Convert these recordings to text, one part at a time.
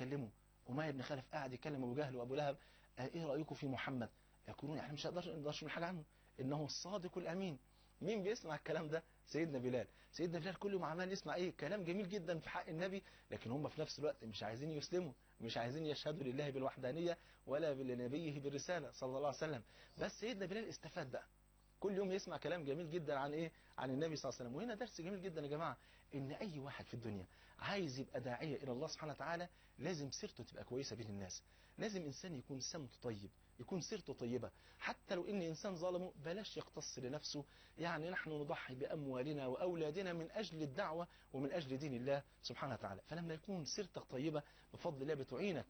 يكلمه أمية بن خلف قاعد يكلم أبو جهل وأبو لهب آه إيه رأيكم في محمد يقولون احنا مش هنقدرش نقدرش من حاجة عنه إنه الصادق الأمين مين بيسمع الكلام ده سيدنا بلال سيدنا بلال كل يوم عمال يسمع ايه كلام جميل جدا في حق النبي لكن هم في نفس الوقت مش عايزين يسلموا مش عايزين يشهدوا لله بالوحدانية ولا لنبيه بالرسالة صلى الله عليه وسلم بس سيدنا بلال استفاد بقى كل يوم يسمع كلام جميل جدا عن ايه عن النبي صلى الله عليه وسلم وهنا درس جميل جدا يا جماعة ان اي واحد في الدنيا عايز يبقى داعية الى الله سبحانه وتعالى لازم سيرته تبقى كويسة بين الناس لازم انسان يكون سمته طيب يكون سيرته طيبة حتى لو ان انسان ظلمه بلاش يقتص لنفسه يعني نحن نضحي باموالنا واولادنا من اجل الدعوة ومن اجل دين الله سبحانه وتعالى فلما يكون سيرتك طيبة بفضل الله بتعينك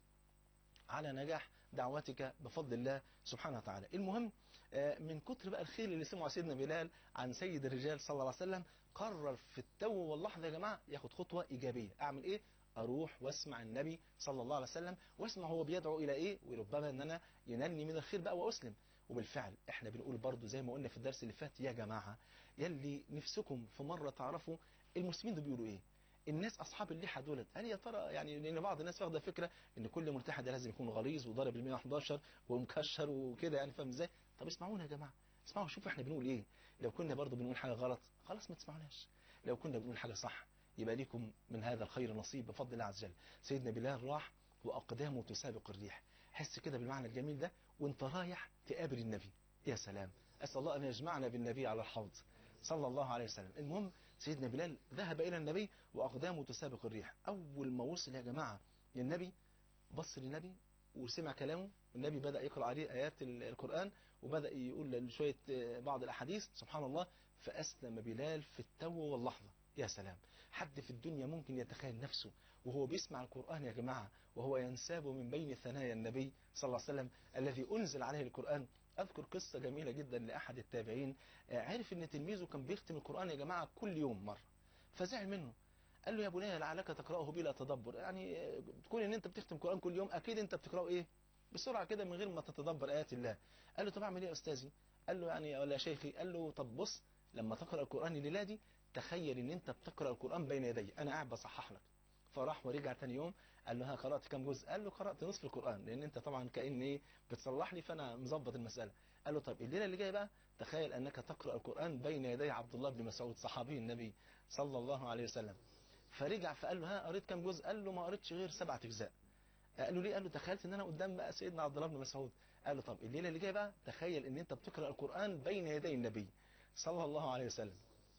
على نجاح دعوتك بفضل الله سبحانه وتعالى المهم من كتر بقى الخير اللي سمعه سيدنا بلال عن سيد الرجال صلى الله عليه وسلم قرر في التو واللحظة يا جماعة ياخد خطوة إيجابية أعمل إيه أروح واسمع النبي صلى الله عليه وسلم واسمع هو بيدعو إلى إيه وربما أن أنا ينالني من الخير بقى وأسلم وبالفعل احنا بنقول برضو زي ما قلنا في الدرس اللي فات يا جماعة يلي نفسكم في مرة تعرفوا المسلمين دول بيقولوا إيه الناس اصحاب اللحى دولت هل يا ترى يعني لان بعض الناس واخده فكره ان كل ملتحي ده لازم يكون غليظ وضارب ال 111 ومكشر وكده يعني فاهم ازاي طب اسمعونا يا جماعه اسمعوا شوفوا احنا بنقول ايه لو كنا برضو بنقول حاجه غلط خلاص ما تسمعوناش لو كنا بنقول حاجه صح يبقى ليكم من هذا الخير نصيب بفضل الله عز وجل سيدنا بلال راح واقدامه تسابق الريح حس كده بالمعنى الجميل ده وانت رايح تقابل النبي يا سلام اسال الله ان يجمعنا بالنبي على الحوض صلى الله عليه وسلم المهم سيدنا بلال ذهب إلى النبي وأقدامه تسابق الريح أول ما وصل يا جماعة للنبي بص للنبي وسمع كلامه والنبي بدأ يقرأ عليه آيات القرآن وبدأ يقول شوية بعض الأحاديث سبحان الله فأسلم بلال في التو واللحظة يا سلام حد في الدنيا ممكن يتخيل نفسه وهو بيسمع القرآن يا جماعة وهو ينساب من بين ثنايا النبي صلى الله عليه وسلم الذي أنزل عليه القرآن أذكر قصة جميلة جدا لأحد التابعين عرف أن تلميذه كان بيختم القرآن يا جماعة كل يوم مرة فزعل منه قال له يا بني لعلك تقرأه بلا تدبر يعني تكون ان انت بتختم القرآن كل يوم اكيد انت بتقرأه ايه بسرعة كده من غير ما تتدبر آيات الله قال له طب اعمل ايه يا استاذي قال له يعني ولا شيخي قال له طب بص لما تقرأ القرآن الليلة دي تخيل ان انت بتقرأ القرآن بين يدي انا قاعد بصحح لك فراح ورجع تاني يوم قال له ها قرأت كم جزء قال له قرأت نصف القرآن لان انت طبعا كأن ايه بتصلح لي فانا مظبط المسألة قال له طب الليلة اللي جاية بقى تخيل انك تقرأ القرآن بين يدي عبد الله بن مسعود صحابي النبي صلى الله عليه وسلم فرجع فقال له ها قريت كم جزء قال له ما قريتش غير سبعة اجزاء قال له ليه قال له تخيلت ان انا قدام بقى سيدنا عبد الله بن مسعود قال له طب الليلة اللي جاية بقى تخيل ان انت بتقرأ القرآن بين يدي النبي صلى الله عليه وسلم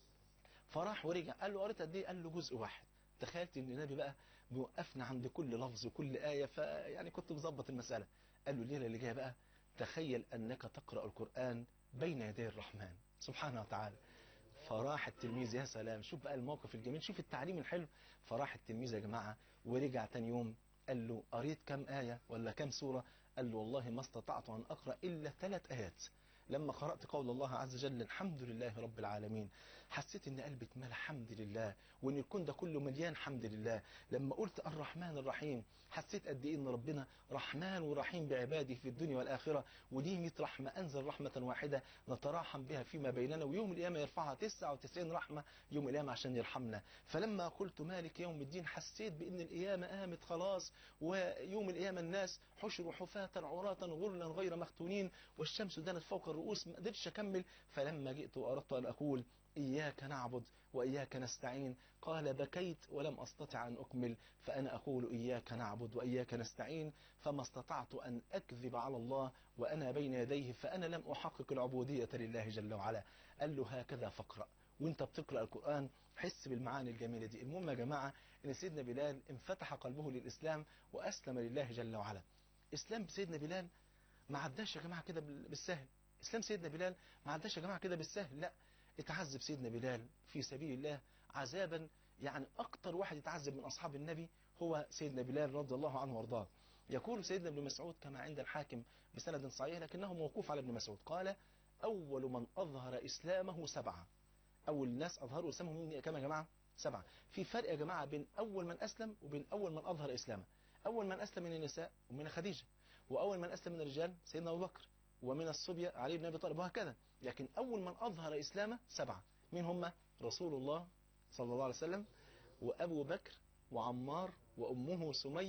فراح ورجع قال له قريت قد ايه قال له جزء واحد تخيلت ان النبي بقى بيوقفنا عند كل لفظ وكل آية فيعني كنت مظبط المسألة قال له الليلة اللي جاية بقى تخيل أنك تقرأ القرآن بين يدي الرحمن سبحانه وتعالى فراح التلميذ يا سلام شوف بقى الموقف الجميل شوف التعليم الحلو فراح التلميذ يا جماعة ورجع تاني يوم قال له قريت كم آية ولا كم سورة قال له والله ما استطعت أن أقرأ إلا ثلاث آيات لما قرأت قول الله عز وجل الحمد لله رب العالمين حسيت ان قلبي اتملى حمد لله وان الكون ده كله مليان حمد لله لما قلت الرحمن الرحيم حسيت قد ايه ان ربنا رحمن ورحيم بعباده في الدنيا والاخره ودي 100 رحمه انزل رحمه واحده نتراحم بها فيما بيننا ويوم القيامه يرفعها 99 رحمه يوم القيامه عشان يرحمنا فلما قلت مالك يوم الدين حسيت بان القيامه قامت خلاص ويوم القيامه الناس حشروا حفاة عراة غرلا غير مختونين والشمس دنت فوق الرؤوس ما قدرتش اكمل فلما جئت واردت ان اقول إياك نعبد وإياك نستعين قال بكيت ولم أستطع أن أكمل فأنا أقول إياك نعبد وإياك نستعين فما استطعت أن أكذب على الله وأنا بين يديه فأنا لم أحقق العبودية لله جل وعلا قال له هكذا فاقرأ وانت بتقرأ القرآن حس بالمعاني الجميلة دي المهم يا جماعة ان سيدنا بلال انفتح قلبه للإسلام وأسلم لله جل وعلا إسلام سيدنا بلال ما عداش يا جماعة كده بالسهل إسلام سيدنا بلال ما عداش يا جماعة كده بالسهل لا اتعذب سيدنا بلال في سبيل الله عذابا يعني أكتر واحد يتعذب من أصحاب النبي هو سيدنا بلال رضي الله عنه وارضاه يقول سيدنا ابن مسعود كما عند الحاكم بسند صحيح لكنه موقوف على ابن مسعود قال أول من أظهر إسلامه سبعة أول الناس أظهروا إسلامهم كما يا جماعة سبعة في فرق يا جماعة بين أول من أسلم وبين أول من أظهر إسلامه أول من أسلم من النساء ومن خديجة وأول من أسلم من الرجال سيدنا أبو بكر ومن الصبية علي بن أبي طالب وهكذا لكن أول من أظهر إسلامه سبعة مين هم رسول الله صلى الله عليه وسلم وأبو بكر وعمار وأمه سمية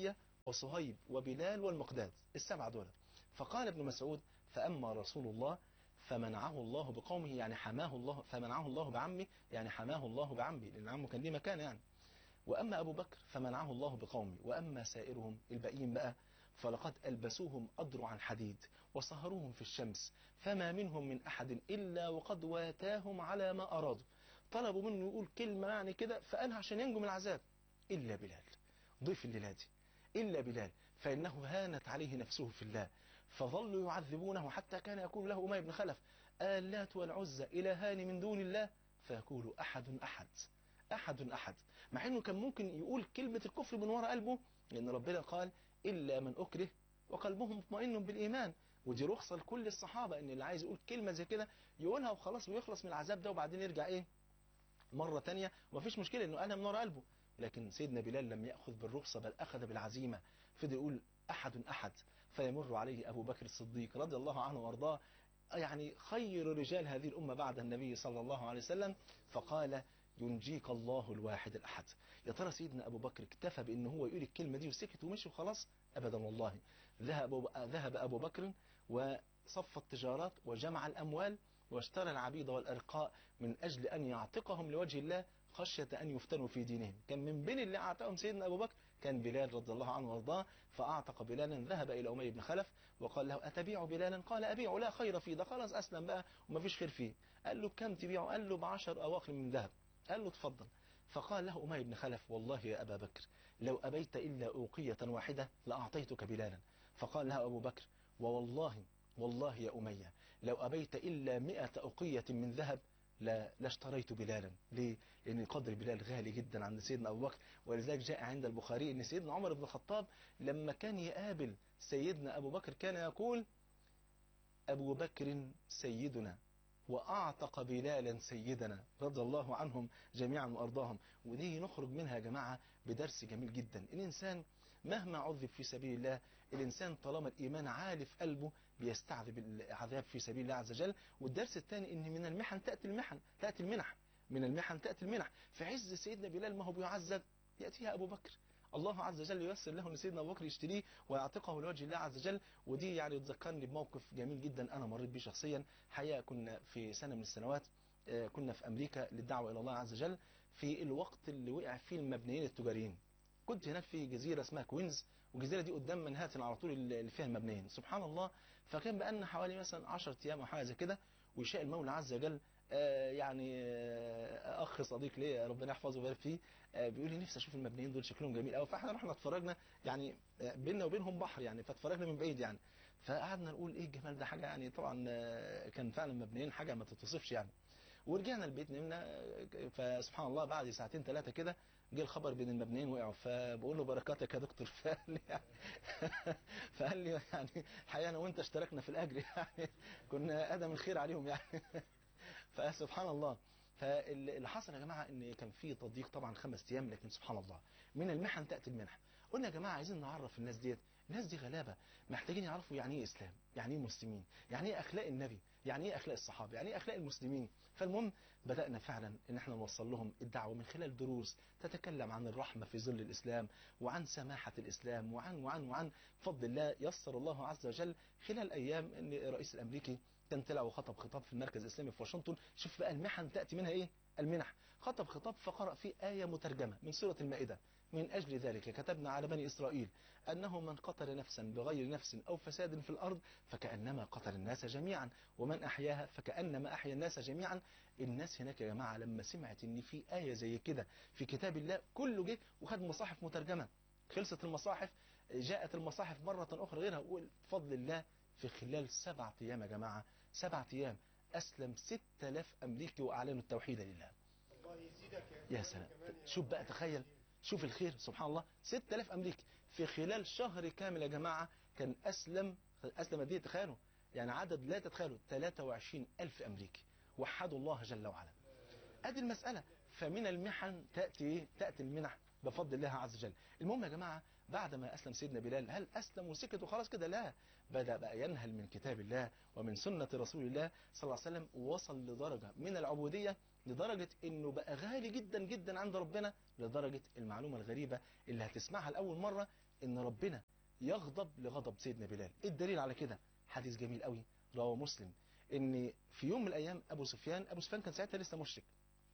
وصهيب وبلال والمقداد السبعة دول فقال ابن مسعود فأما رسول الله فمنعه الله بقومه يعني حماه الله فمنعه الله بعمه يعني حماه الله بعمه لأن عمه كان ليه مكان يعني وأما أبو بكر فمنعه الله بقومه وأما سائرهم الباقيين بقى فلقد ألبسوهم أضرعا حديد وصهروهم في الشمس فما منهم من أحد إلا وقد واتاهم على ما أرادوا طلبوا منه يقول كلمة يعني كده فقالها عشان ينجو من العذاب إلا بلال ضيف الليلة دي إلا بلال فإنه هانت عليه نفسه في الله فظلوا يعذبونه حتى كان يقول له أمية بن خلف آلات والعزة إلهان من دون الله فيقول أحد أحد أحد أحد مع أنه كان ممكن يقول كلمة الكفر من وراء قلبه لأن ربنا قال إلا من أكره وقلبه مطمئن بالإيمان ودي رخصة لكل الصحابة إن اللي عايز يقول كلمة زي كده يقولها وخلاص ويخلص من العذاب ده وبعدين يرجع إيه مرة تانية ومفيش مشكلة إنه قالها من وراء قلبه لكن سيدنا بلال لم يأخذ بالرخصة بل أخذ بالعزيمة فضل يقول أحد أحد فيمر عليه أبو بكر الصديق رضي الله عنه وارضاه يعني خير رجال هذه الأمة بعد النبي صلى الله عليه وسلم فقال ينجيك الله الواحد الأحد يا ترى سيدنا أبو بكر اكتفى بأن هو يقول الكلمة دي وسكت ومشي وخلاص أبدا والله ذهب ذهب أبو بكر وصف التجارات وجمع الأموال واشترى العبيد والأرقاء من أجل أن يعتقهم لوجه الله خشية أن يفتنوا في دينهم كان من بين اللي أعتقهم سيدنا أبو بكر كان بلال رضي الله عنه وارضاه فأعتق بلالا ذهب إلى أمية بن خلف وقال له أتبيع بلالا قال أبيع لا خير فيه ده خلاص أسلم بقى وما فيش خير فيه قال له كم تبيعه قال له بعشر أواخر من ذهب قال له تفضل فقال له أمية بن خلف والله يا أبا بكر لو أبيت إلا أوقية واحدة لأعطيتك بلالا فقال له أبو بكر ووالله والله يا أمية لو أبيت إلا مئة أوقية من ذهب لا لاشتريت بلالا ليه؟ لأن قدر بلال غالي جدا عند سيدنا أبو بكر ولذلك جاء عند البخاري أن سيدنا عمر بن الخطاب لما كان يقابل سيدنا أبو بكر كان يقول أبو بكر سيدنا وأعتق بلالا سيدنا رضي الله عنهم جميعا وأرضاهم ودي نخرج منها يا جماعة بدرس جميل جدا الإنسان مهما عذب في سبيل الله الإنسان طالما الإيمان عالي في قلبه بيستعذب العذاب في سبيل الله عز وجل والدرس الثاني إن من المحن تأتي المحن تأتي المنح من المحن تأتي المنح في عز سيدنا بلال ما هو بيعذب يأتيها أبو بكر الله عز وجل ييسر له ان سيدنا ابو بكر يشتريه ويعتقه لوجه الله عز وجل ودي يعني تذكرني بموقف جميل جدا انا مريت بيه شخصيا حقيقه كنا في سنه من السنوات كنا في امريكا للدعوه الى الله عز وجل في الوقت اللي وقع فيه المبنيين التجاريين كنت هناك في جزيره اسمها كوينز والجزيره دي قدام منهاتن على طول اللي فيها المبنيين سبحان الله فكان بقالنا حوالي مثلا 10 ايام او حاجه زي كده ويشاء المولى عز وجل يعني اخ صديق ليا ربنا يحفظه ويبارك فيه بيقول لي نفسي اشوف المبنيين دول شكلهم جميل قوي فاحنا رحنا اتفرجنا يعني بيننا وبينهم بحر يعني فاتفرجنا من بعيد يعني فقعدنا نقول ايه الجمال ده حاجه يعني طبعا كان فعلا مبنيين حاجه ما تتوصفش يعني ورجعنا البيت نمنا فسبحان الله بعد ساعتين ثلاثه كده جه الخبر بين المبنيين وقعوا فبقول له بركاتك يا دكتور فقال لي يعني فقال لي يعني الحقيقه انا وانت اشتركنا في الاجر يعني كنا ادم الخير عليهم يعني فسبحان الله فاللي حصل يا جماعة ان كان في تضييق طبعا خمس ايام لكن سبحان الله من المحن تأتي المنح قلنا يا جماعة عايزين نعرف الناس ديت الناس دي غلابة محتاجين يعرفوا يعني ايه اسلام يعني ايه مسلمين يعني ايه اخلاق النبي يعني ايه اخلاق الصحابة يعني ايه اخلاق المسلمين فالمهم بدأنا فعلا ان احنا نوصل لهم الدعوة من خلال دروس تتكلم عن الرحمة في ظل الاسلام وعن سماحة الاسلام وعن وعن وعن فضل الله يسر الله عز وجل خلال ايام ان الرئيس الامريكي كان طلع وخطب خطاب في المركز الاسلامي في واشنطن شوف بقى المحن تأتي منها ايه المنح خطب خطاب فقرأ فيه آية مترجمة من سورة المائدة من أجل ذلك كتبنا على بني إسرائيل أنه من قتل نفسا بغير نفس أو فساد في الأرض فكأنما قتل الناس جميعا ومن أحياها فكأنما أحيا الناس جميعا الناس هناك يا جماعة لما سمعت ان في آية زي كده في كتاب الله كله جه وخد مصاحف مترجمة خلصت المصاحف جاءت المصاحف مرة أخرى غيرها بفضل الله في خلال سبعة أيام يا جماعة سبعة أيام أسلم 6000 أمريكي وأعلنوا التوحيد لله الله يزيدك يا سلام شوف بقى تخيل شوف الخير سبحان الله 6000 أمريكي في خلال شهر كامل يا جماعة كان أسلم أسلم دي تخيلوا يعني عدد لا تتخيلوا 23 ألف أمريكي وحدوا الله جل وعلا ادي المسألة فمن المحن تأتي إيه؟ تأتي المنح بفضل الله عز وجل المهم يا جماعة بعد ما أسلم سيدنا بلال هل أسلم وسكت وخلاص كده لا بدأ بقى ينهل من كتاب الله ومن سنة رسول الله صلى الله عليه وسلم ووصل لدرجة من العبودية لدرجة انه بقى غالي جدا جدا عند ربنا لدرجة المعلومة الغريبة اللي هتسمعها لأول مرة ان ربنا يغضب لغضب سيدنا بلال ايه الدليل على كده حديث جميل قوي رواه مسلم ان في يوم من الايام ابو سفيان ابو سفيان كان ساعتها لسه مشرك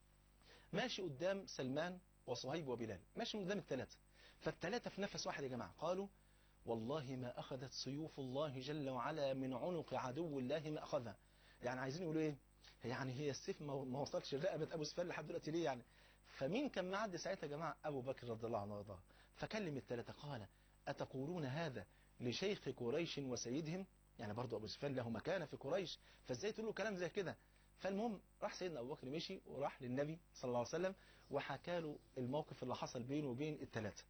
ماشي قدام سلمان وصهيب وبلال ماشي قدام الثلاثه فالثلاثه في نفس واحد يا جماعه قالوا والله ما اخذت سيوف الله جل وعلا من عنق عدو الله ما اخذها يعني عايزين يقولوا ايه يعني هي السيف ما ما وصلش لرقبه ابو سفيان لحد دلوقتي ليه يعني فمين كان معدي ساعتها يا جماعه ابو بكر رضي الله عنه وارضاه فكلم الثلاثه قال اتقولون هذا لشيخ قريش وسيدهم يعني برضو ابو سفيان له مكانه في قريش فازاي تقول له كلام زي كده فالمهم راح سيدنا ابو بكر مشي وراح للنبي صلى الله عليه وسلم وحكى له الموقف اللي حصل بينه وبين الثلاثه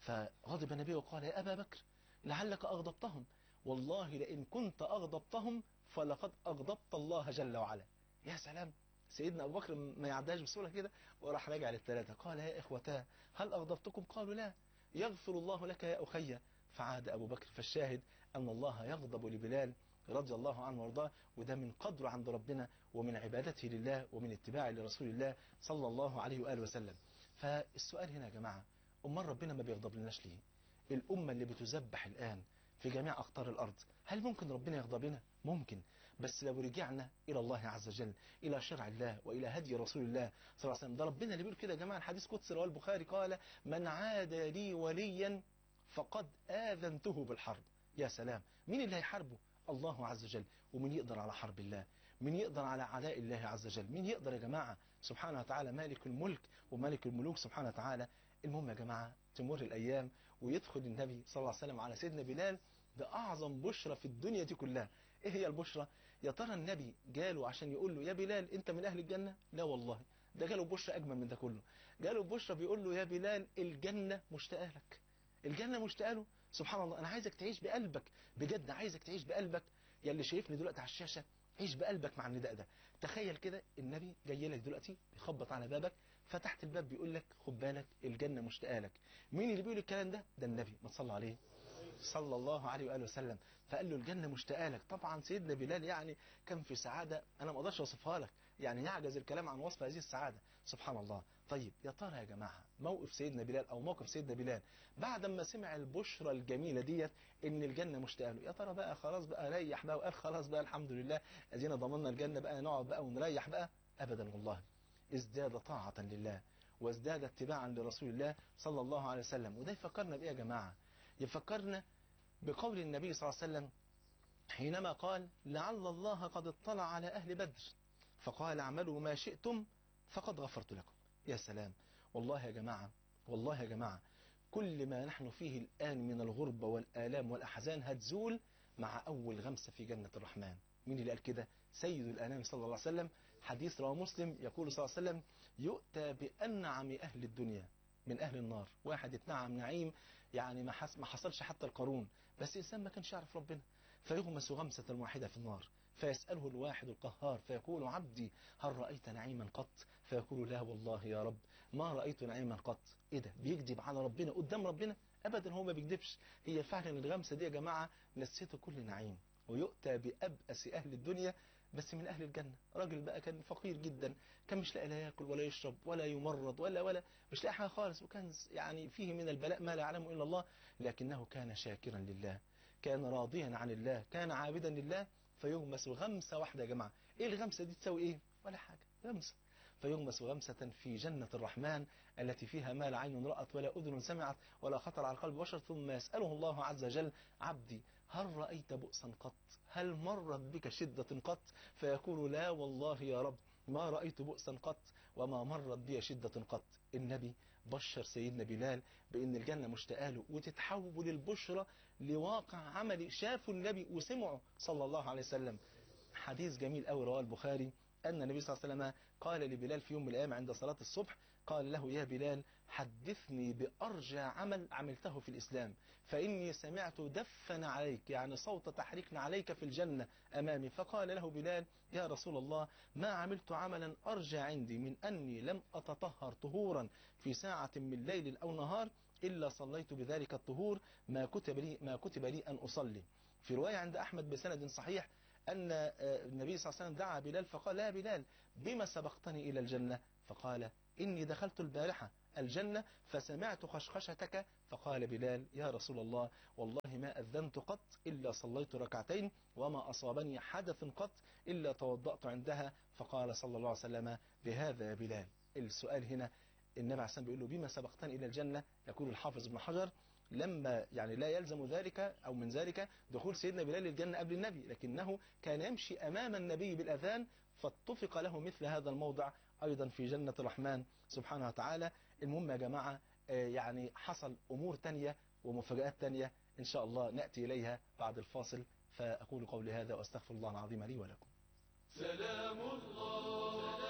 فغضب النبي وقال يا ابا بكر لعلك اغضبتهم والله لئن كنت اغضبتهم فلقد اغضبت الله جل وعلا يا سلام سيدنا ابو بكر ما يعداش بسهوله كده وراح راجع للثلاثه قال يا اخوتا هل اغضبتكم قالوا لا يغفر الله لك يا اخي فعاد ابو بكر فالشاهد ان الله يغضب لبلال رضي الله عنه وارضاه وده من قدره عند ربنا ومن عبادته لله ومن اتباعه لرسول الله صلى الله عليه واله وسلم فالسؤال هنا يا جماعه امال ربنا ما بيغضب لناش ليه الامه اللي بتذبح الان في جميع اقطار الارض هل ممكن ربنا يغضب لنا ممكن بس لو رجعنا الى الله عز وجل الى شرع الله والى هدي رسول الله صلى الله عليه وسلم ده ربنا اللي بيقول كده يا جماعه الحديث قدسي رواه البخاري قال من عاد لي وليا فقد آذنته بالحرب يا سلام مين اللي هيحاربه الله عز وجل ومين يقدر على حرب الله مين يقدر على عداء الله عز وجل مين يقدر يا جماعة سبحانه وتعالى مالك الملك ومالك الملوك سبحانه وتعالى المهم يا جماعة تمر الأيام ويدخل النبي صلى الله عليه وسلم على سيدنا بلال بأعظم بشرى في الدنيا دي كلها ايه هي البشرى يا ترى النبي جاله عشان يقول له يا بلال انت من اهل الجنة لا والله ده جاله بشرى اجمل من ده كله جاله بشرى بيقول له يا بلال الجنة مشتاقه لك الجنة مشتاقه له سبحان الله انا عايزك تعيش بقلبك بجد عايزك تعيش بقلبك يا اللي شايفني دلوقتي على الشاشة عيش بقلبك مع النداء ده تخيل كده النبي جاي لك دلوقتي بيخبط على بابك فتحت الباب بيقول لك خد بالك الجنة مشتاقه لك مين اللي بيقول الكلام ده ده النبي ما تصلى عليه صلى الله عليه وآله وسلم فقال له الجنة مشتاقه لك طبعا سيدنا بلال يعني كان في سعادة أنا ما أقدرش أوصفها لك يعني يعجز الكلام عن وصف هذه السعادة سبحان الله طيب يا ترى يا جماعة موقف سيدنا بلال أو موقف سيدنا بلال بعد ما سمع البشرى الجميلة ديت إن الجنة مشتاقه له يا ترى بقى خلاص بقى ريح بقى وقال خلاص بقى الحمد لله أدينا ضمننا الجنة بقى نقعد بقى ونريح بقى أبدا والله ازداد طاعة لله وازداد اتباعا لرسول الله صلى الله عليه وسلم وده يفكرنا بإيه يا جماعة يفكرنا بقول النبي صلى الله عليه وسلم حينما قال لعل الله قد اطلع على أهل بدر فقال اعملوا ما شئتم فقد غفرت لكم يا سلام والله يا جماعة والله يا جماعة كل ما نحن فيه الآن من الغربة والآلام والأحزان هتزول مع أول غمسة في جنة الرحمن مين اللي قال كده سيد الأنام صلى الله عليه وسلم حديث رواه مسلم يقول صلى الله عليه وسلم يؤتى بأنعم أهل الدنيا من أهل النار واحد اتنعم نعيم يعني ما, حس ما حصلش حتى القارون بس إنسان ما كانش يعرف ربنا فيغمس غمسة واحدة في النار فيسأله الواحد القهار فيقول عبدي هل رأيت نعيما قط فيقول لا والله يا رب ما رأيت نعيما قط ايه ده بيكذب على ربنا قدام ربنا ابدا هو ما بيكذبش هي فعلا الغمسة دي يا جماعة نسيته كل نعيم ويؤتى بأبأس أهل الدنيا بس من أهل الجنة راجل بقى كان فقير جدا كان مش لاقي لا ياكل ولا يشرب ولا يمرض ولا ولا مش لاقي حاجة خالص وكان يعني فيه من البلاء ما لا يعلمه إلا الله لكنه كان شاكرا لله كان راضيا عن الله كان عابدا لله فيغمس غمسة واحدة يا جماعة ايه الغمسة دي تسوي ايه ولا حاجة غمسة فيغمس غمسة في جنة الرحمن التي فيها ما لا عين رأت ولا أذن سمعت ولا خطر على قلب بشر ثم يسأله الله عز وجل عبدي هل رأيت بؤسا قط هل مرت بك شدة قط فيقول لا والله يا رب ما رأيت بؤسا قط وما مرت بي شدة قط النبي بشر سيدنا بلال بأن الجنة مشتاقه له وتتحول البشرى لواقع عملي شافوا النبي وسمعوا صلى الله عليه وسلم حديث جميل قوي رواه البخاري أن النبي صلى الله عليه وسلم قال لبلال في يوم من الأيام عند صلاة الصبح قال له يا بلال حدثني بأرجى عمل عملته في الإسلام فإني سمعت دفن عليك يعني صوت تحريك عليك في الجنة أمامي فقال له بلال يا رسول الله ما عملت عملا أرجى عندي من أني لم أتطهر طهورا في ساعة من ليل أو نهار إلا صليت بذلك الطهور ما كتب لي, ما كتب لي أن أصلي في رواية عند أحمد بسند صحيح أن النبي صلى الله عليه وسلم دعا بلال فقال يا بلال بما سبقتني إلى الجنة فقال إني دخلت البارحة الجنة فسمعت خشخشتك فقال بلال يا رسول الله والله ما أذنت قط إلا صليت ركعتين وما أصابني حدث قط إلا توضأت عندها فقال صلى الله عليه وسلم بهذا يا بلال السؤال هنا النبي عليه السلام بيقول له بما سبقتني إلى الجنة يقول الحافظ ابن حجر لما يعني لا يلزم ذلك أو من ذلك دخول سيدنا بلال الجنة قبل النبي لكنه كان يمشي أمام النبي بالأذان فاتفق له مثل هذا الموضع أيضا في جنة الرحمن سبحانه وتعالى المهم يا جماعة يعني حصل أمور تانية ومفاجآت تانية إن شاء الله نأتي إليها بعد الفاصل فأقول قولي هذا وأستغفر الله العظيم لي ولكم سلام الله